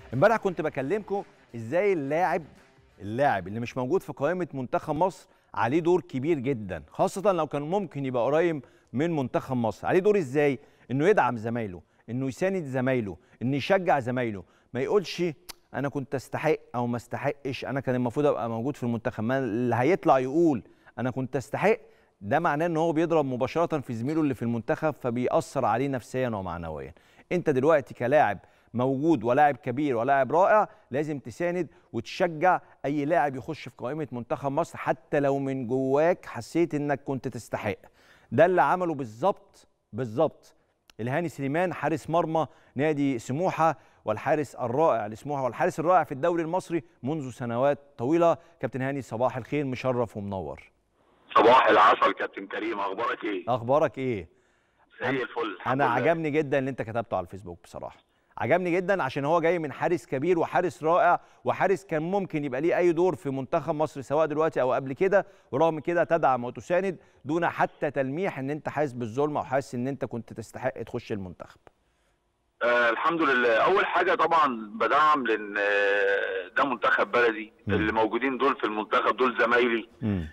امبارح كنت بكلمكم ازاي اللاعب اللاعب اللي مش موجود في قائمه منتخب مصر عليه دور كبير جدا خاصه لو كان ممكن يبقى قريب من منتخب مصر عليه دور ازاي انه يدعم زمايله انه يساند زمايله انه يشجع زمايله ما يقولش انا كنت استحق او ما استحقش انا كان المفروض ابقى موجود في المنتخب ما اللي هيطلع يقول انا كنت استحق ده معناه ان هو بيضرب مباشره في زميله اللي في المنتخب فبيأثر عليه نفسيا ومعنويا انت دلوقتي كلاعب موجود ولاعب كبير ولاعب رائع لازم تساند وتشجع اي لاعب يخش في قائمه منتخب مصر حتى لو من جواك حسيت انك كنت تستحق ده اللي عمله بالظبط بالظبط الهاني سليمان حارس مرمى نادي سموحه والحارس الرائع لسموحه والحارس الرائع في الدوري المصري منذ سنوات طويله كابتن هاني صباح الخير مشرف ومنور صباح العسل كابتن كريم اخبارك ايه اخبارك ايه زي الفل الحمد انا لله. عجبني جدا اللي انت كتبته على الفيسبوك بصراحه عجبني جدا عشان هو جاي من حارس كبير وحارس رائع وحارس كان ممكن يبقى ليه اي دور في منتخب مصر سواء دلوقتي او قبل كده ورغم كده تدعم وتساند دون حتى تلميح ان انت حاسس بالظلم او حاسس ان انت كنت تستحق تخش المنتخب آه الحمد لله اول حاجه طبعا بدعم لان آه، ده منتخب بلدي مم. اللي موجودين دول في المنتخب دول زمايلي امم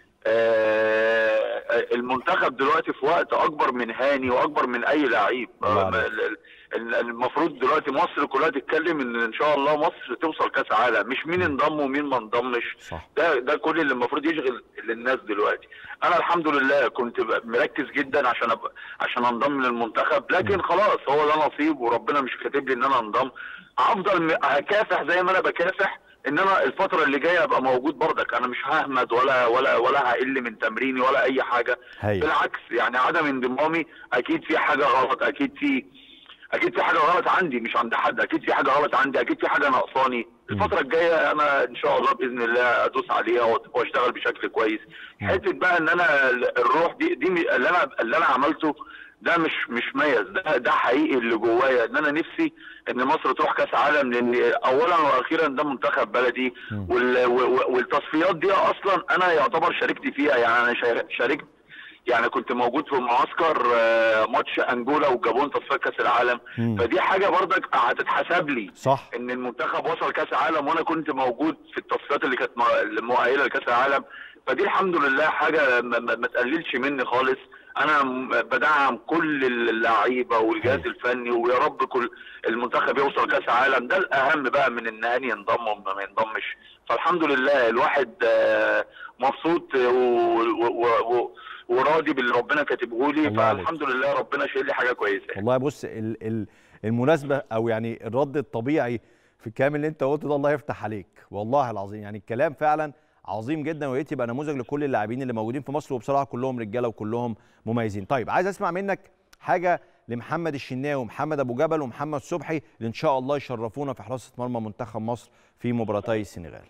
آه، المنتخب دلوقتي في وقت اكبر من هاني واكبر من اي لعيب الله آه، عليك. ال- ال- ال- المفروض دلوقتي مصر كلها تتكلم ان ان شاء الله مصر توصل كاس عالم مش مين انضم ومين ما انضمش صح ده ده كل اللي المفروض يشغل الناس دلوقتي انا الحمد لله كنت ب- مركز جدا عشان أبقى عشان انضم للمنتخب لكن خلاص هو ده نصيب وربنا مش كاتب لي ان انا انضم هفضل م- هكافح زي ما انا بكافح ان انا الفتره اللي جايه ابقى موجود برضك انا مش ههمد ولا ولا ولا هقل من تمريني ولا اي حاجه هايل بالعكس يعني عدم انضمامي اكيد في حاجه غلط اكيد في اكيد في حاجه غلط عندي مش عند حد اكيد في حاجه غلط عندي اكيد في حاجه ناقصاني الفتره الجايه انا ان شاء الله باذن الله ادوس عليها وأت- واشتغل بشكل كويس حته بقى ان انا ال- الروح دي دي م- اللي انا اللي انا عملته ده مش مش ميز ده ده حقيقي اللي جوايا ان انا نفسي ان مصر تروح كاس عالم لان اولا واخيرا ده منتخب بلدي مم. وال و- و- والتصفيات دي اصلا انا يعتبر شاركت فيها يعني انا شار- شاركت يعني كنت موجود في معسكر آه، ماتش انجولا والجابون تصفيات كاس العالم مم. فدي حاجه برضك هتتحسب لي صح ان المنتخب وصل كاس عالم وانا كنت موجود في التصفيات اللي كانت م- مؤهله لكاس العالم فدي الحمد لله حاجه ما, ما ما تقللش مني خالص انا م- بدعم كل اللعيبه والجهاز أيوة. الفني ويا رب كل المنتخب يوصل كاس عالم ده الاهم بقى من ان هاني ينضم وما ما ينضمش فالحمد لله الواحد آه، مبسوط و- و- و- و- وراضي باللي ربنا كاتبه لي الله عليك. فالحمد لله ربنا شايل لي حاجه كويسه والله بص ال ال المناسبه او يعني الرد الطبيعي في الكلام اللي انت قلته ده الله يفتح عليك والله العظيم يعني الكلام فعلا عظيم جدا ويا ريت يبقى نموذج لكل اللاعبين اللي موجودين في مصر وبصراحه كلهم رجاله وكلهم مميزين طيب عايز اسمع منك حاجه لمحمد الشناوي ومحمد ابو جبل ومحمد صبحي اللي ان شاء الله يشرفونا في حراسه مرمى منتخب مصر في مباراتي السنغال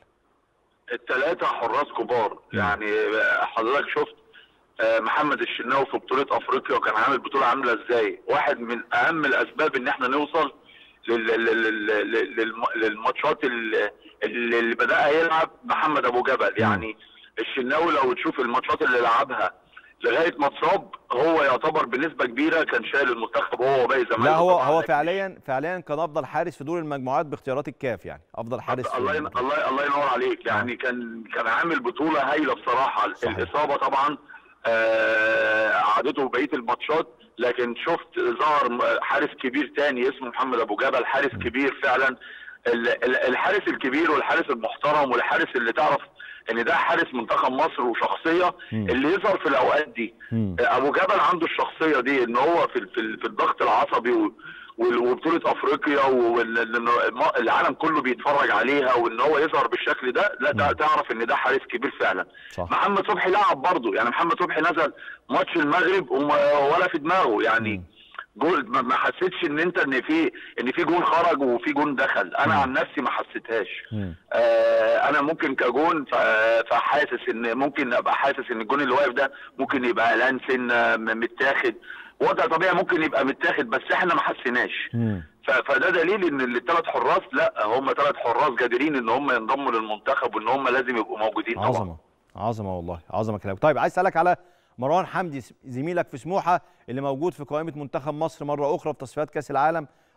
الثلاثة حراس كبار يعني حضرتك شفت آه، محمد الشناوي في بطولة افريقيا وكان عامل بطولة عاملة ازاي واحد من اهم الاسباب ان احنا نوصل لل- لل- لل- للم- للماتشات اللي, اللي بدأها يلعب محمد ابو جبل يعني الشناوي لو تشوف الماتشات اللي لعبها لغايه ما اتصاب هو يعتبر بنسبه كبيره كان شايل المنتخب هو وباقي زمايله لا هو طبعاً. هو لكن فعليا فعليا كان افضل حارس في دور المجموعات باختيارات الكاف يعني افضل حارس في الله ين... الله الله ينور عليك يعني كان كان عامل بطوله هايله بصراحه صحيح. الاصابه طبعا آه عادته بقيه الماتشات لكن شفت ظهر م- حارس كبير تاني اسمه محمد ابو جبل حارس كبير فعلا ال- ال- الحارس الكبير والحارس المحترم والحارس اللي تعرف ان ده حارس منتخب مصر وشخصيه مم. اللي يظهر في الاوقات دي مم. ابو جبل عنده الشخصيه دي ان هو في في, في الضغط العصبي و- وال- وبطوله افريقيا والعالم كله بيتفرج عليها وان هو يظهر بالشكل ده لا تع- مم. تعرف ان ده حارس كبير فعلا صح محمد صبحي لعب برضه يعني محمد صبحي نزل ماتش المغرب وما- ولا في دماغه يعني مم. جول ما ما حسيتش ان انت ان في ان في جون خرج وفي جون دخل انا مم. عن نفسي ما حسيتهاش مم. آه انا ممكن كجون ف- فحاسس ان ممكن ابقى حاسس ان الجون اللي واقف ده ممكن يبقى لانسن آه، م- متاخد وضع طبيعي ممكن يبقى متاخد بس احنا ما حسيناش مم. ف- فده دليل ان الثلاث حراس لا هم ثلاث حراس جادرين ان هم ينضموا للمنتخب وان هم لازم يبقوا موجودين طبعا عظمه عظمه والله عظمه كلامك طيب عايز اسالك على مروان حمدي زميلك في سموحه اللي موجود في قائمه منتخب مصر مره اخرى في تصفيات كاس العالم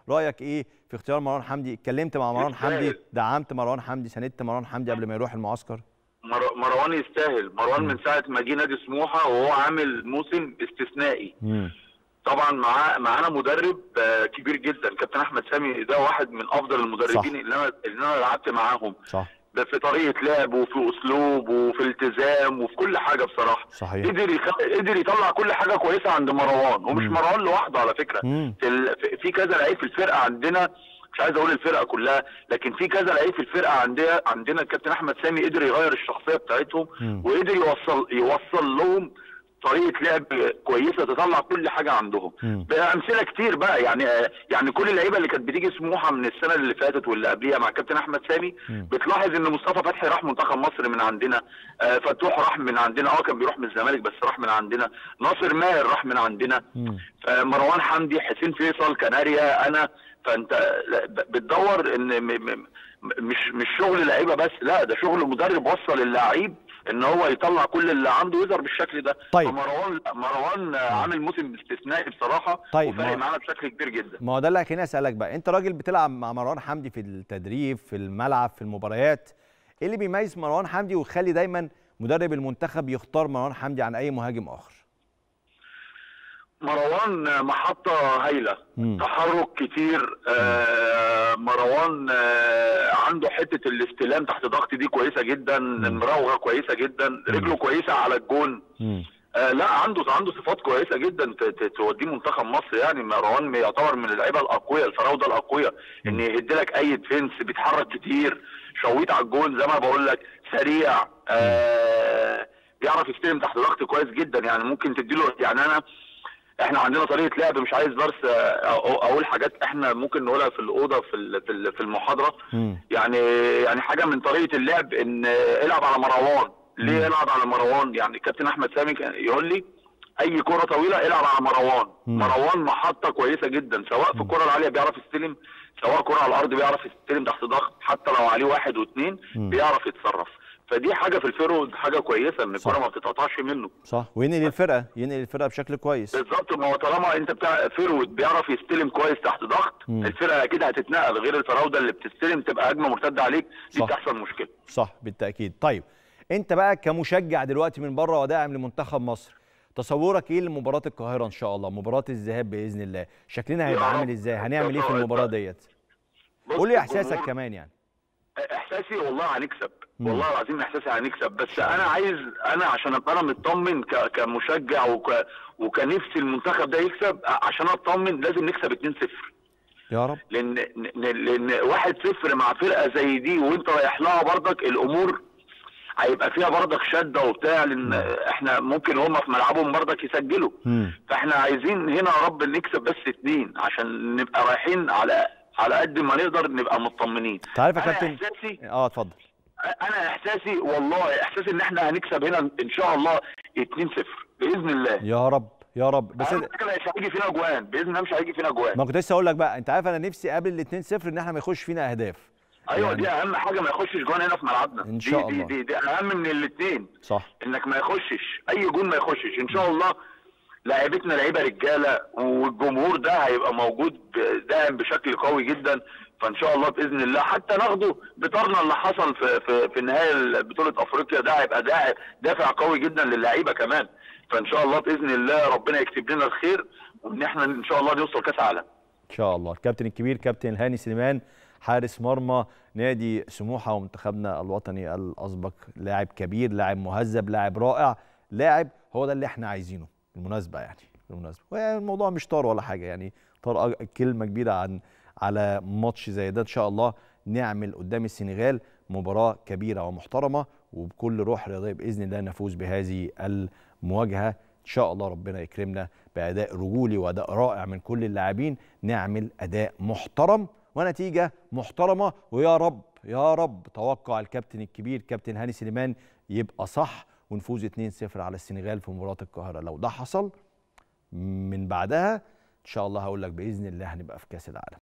رايك ايه في اختيار مروان حمدي اتكلمت مع مروان حمدي يستاهل. دعمت مروان حمدي ساندت مروان حمدي قبل ما يروح المعسكر مر- مروان يستاهل مروان من ساعه ما جه نادي سموحه وهو عامل موسم استثنائي امم طبعا معاه معانا مدرب آه، كبير جدا كابتن احمد سامي ده واحد من افضل المدربين صح. اللي انا اللي انا لعبت معاهم صح ده في طريقه لعب وفي اسلوب وفي التزام وفي كل حاجه بصراحه صحيح قدر يخ... قدر يطلع كل حاجه كويسه عند مروان ومش مم. مروان لوحده على فكره مم. في ال- في- في كذا لعيب في الفرقه عندنا مش عايز اقول الفرقه كلها لكن في كذا لعيب في الفرقه عندنا عندنا الكابتن احمد سامي قدر يغير الشخصيه بتاعتهم مم. وقدر يوصل يوصل لهم طريقه لعب كويسه تطلع كل حاجه عندهم مم. بقى امثله كتير بقى يعني يعني كل اللعيبه اللي كانت بتيجي سموحه من السنه اللي فاتت واللي قبليها مع الكابتن احمد سامي مم. بتلاحظ ان مصطفى فتحي راح منتخب مصر من عندنا آه، فتوح راح من عندنا اه كان بيروح من الزمالك بس راح من عندنا ناصر ماهر راح من عندنا مم. آه، مروان حمدي حسين فيصل كناريا انا فانت لا، ب- بتدور ان م م مش مش شغل لعيبه بس لا ده شغل مدرب وصل اللعيب ان هو يطلع كل اللي عنده ويظهر بالشكل ده طيب. فمروان مروان آه، عامل موسم استثنائي بصراحه طيب، وفارق ما- معانا بشكل كبير جدا ما هو ده اللي هيخليني اسالك بقى انت راجل بتلعب مع مروان حمدي في التدريب في الملعب في المباريات ايه اللي بيميز مروان حمدي ويخلي دايما مدرب المنتخب يختار مروان حمدي عن اي مهاجم اخر مروان محطة هايلة مم. تحرك كتير آه مروان آه عنده حتة الاستلام تحت ضغط دي كويسة جدا المراوغة كويسة جدا رجله كويسة على الجون مم. آه لا عنده عنده صفات كويسة جدا ت- ت- توديه منتخب مصر يعني مروان يعتبر من اللعيبة الأقوياء الفراودة الأقوياء إن يهد لك أي ديفنس بيتحرك كتير شويت على الجون زي ما بقول لك سريع آه بيعرف يستلم تحت ضغط كويس جدا يعني ممكن تديله يعني أنا احنا عندنا طريقه لعب مش عايز درس آه، أو- اقول حاجات احنا ممكن نقولها في الاوضه في ال- في ال- في المحاضره مم. يعني يعني حاجه من طريقه اللعب ان آه، العب على مروان ليه العب على مروان يعني الكابتن احمد سامي كان يقول لي اي كره طويله العب على مروان مم. مروان محطه كويسه جدا سواء في الكره العاليه بيعرف يستلم سواء كره على الارض بيعرف يستلم تحت ضغط حتى لو عليه واحد واثنين مم. بيعرف يتصرف فدي حاجه في الفيرود حاجه كويسه ان صح. الكره ما بتتقطعش منه صح وينقل الفرقه ينقل الفرقه بشكل كويس بالظبط ما هو طالما انت بتاع فيرود بيعرف يستلم كويس تحت ضغط مم. الفرقه اكيد هتتنقل غير الفراوده اللي بتستلم تبقى هجمه مرتده عليك دي صح. بتحصل مشكله صح بالتاكيد طيب انت بقى كمشجع دلوقتي من بره وداعم لمنتخب مصر تصورك ايه لمباراه القاهره ان شاء الله مباراه الذهاب باذن الله شكلنا هيبقى يا رب. عامل ازاي هنعمل ايه في يا رب. المباراه ديت بص قول لي احساسك الجمهور- كمان يعني احساسي والله هنكسب مم. والله العظيم احساسي هنكسب بس انا عايز انا عشان ابقى انا مطمن ك- كمشجع وك وكنفسي المنتخب ده يكسب عشان اطمن لازم نكسب 2-0 يا رب لان لان 1-0 مع فرقه زي دي وانت رايح لها برضك الامور هيبقى فيها برضك شده وبتاع لان احنا ممكن هم في ملعبهم برضك يسجلوا مم. فاحنا عايزين هنا يا رب نكسب بس اتنين عشان نبقى رايحين على على قد ما نقدر نبقى مطمنين انت عارف يا انا كابتن احساسي اه اتفضل انا احساسي والله احساسي ان احنا هنكسب هنا ان شاء الله 2-0 باذن الله يا رب يا رب بس بس مش هيجي فينا اجوان باذن الله مش هيجي فينا اجوان ما كنت لسه اقول لك بقى انت عارف انا نفسي قبل ال 2-0 ان احنا ما يخش فينا اهداف ايوه يعني- دي اهم حاجه ما يخشش جوان هنا في ملعبنا إن دي شاء دي, الله. دي دي اهم من الاثنين صح انك ما يخشش اي جون ما يخشش ان شاء الله لاعيبتنا لعيبه رجاله والجمهور ده هيبقى موجود ب- داعم بشكل قوي جدا فان شاء الله باذن الله حتى ناخده بطارنا اللي حصل في في في نهائي بطوله افريقيا ده هيبقى داع- دافع قوي جدا للعيبه كمان فان شاء الله باذن الله ربنا يكتب لنا الخير وان احنا ان شاء الله نوصل كاس عالم ان شاء الله الكابتن الكبير كابتن هاني سليمان حارس مرمى نادي سموحه ومنتخبنا الوطني الاسبق لاعب كبير لاعب مهذب لاعب رائع لاعب هو ده اللي احنا عايزينه بالمناسبه يعني بالمناسبه والموضوع مش طار ولا حاجه يعني طار أج- كلمه كبيره عن على ماتش زي ده ان شاء الله نعمل قدام السنغال مباراه كبيره ومحترمه وبكل روح رياضيه باذن الله نفوز بهذه المواجهه ان شاء الله ربنا يكرمنا باداء رجولي واداء رائع من كل اللاعبين نعمل اداء محترم ونتيجه محترمه ويا رب يا رب توقع الكابتن الكبير كابتن هاني سليمان يبقى صح ونفوز 2-0 على السنغال في مباراه القاهره لو ده حصل من بعدها ان شاء الله هقول لك باذن الله هنبقى في كاس العالم